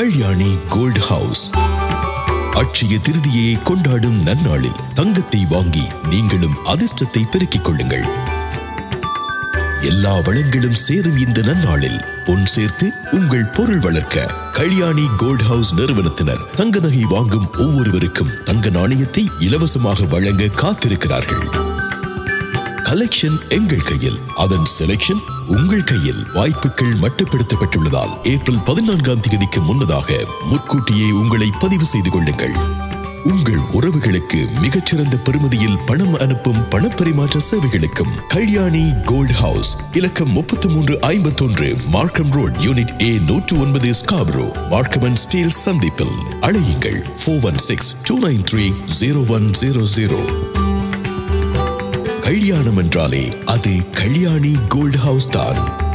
Kalyani gold house Akshaya Tritiya கொண்டாடும் நன்னாளில் தங்கத்தை வாங்கி நீங்களும் அதிர்ஷ்டத்தை பெருக்கிக் கொள்ளுங்கள் எல்லா வளங்களும் சேரும் இந்த நன்னாளில் பொன் சேர்த்து உங்கள் பொருள் வளர்க்க கல்யாணி கோல்ட் ஹவுஸ் நிறுவனத்தினர் தங்க நகை வாங்கும் ஒவ்வொருவருக்கும் தங்க நாணயத்தை இலவசமாக வழங்க காத்திருக்கிறார்கள் கலெக்ஷன் எங்கள் கையில் அதன் செலெக்ஷன் உங்கள் கையில் வாய்ப்புகள் மட்டுப்படுத்தப்பட்டுள்ளதால் ஏப்ரல் பதினான்காம் தேதிக்கு முன்னதாக முன்கூட்டியே உங்களை பதிவு செய்து கொள்ளுங்கள் உங்கள் உறவுகளுக்கு மிகச்சிறந்த பெறுமதியில் பணம் அனுப்பும் பணப்பரிமாற்ற சேவைகளுக்கும் கல்யாணி கோல்ட் ஹவுஸ் இலக்கம் முப்பத்தி மூன்று ஐம்பத்தொன்று மார்க்கம் ரோட் யூனிட் ஏ நூற்று ஒன்பது ஸ்காப்ரோ மார்க்கம் அண்ட் ஸ்டீல் சந்திப்பில் அழையுங்கள் four one six two nine three zero one zero zero கல்யாணம் என்றாலே அது கல்யாணி கோல்ட் ஹவுஸ் தான்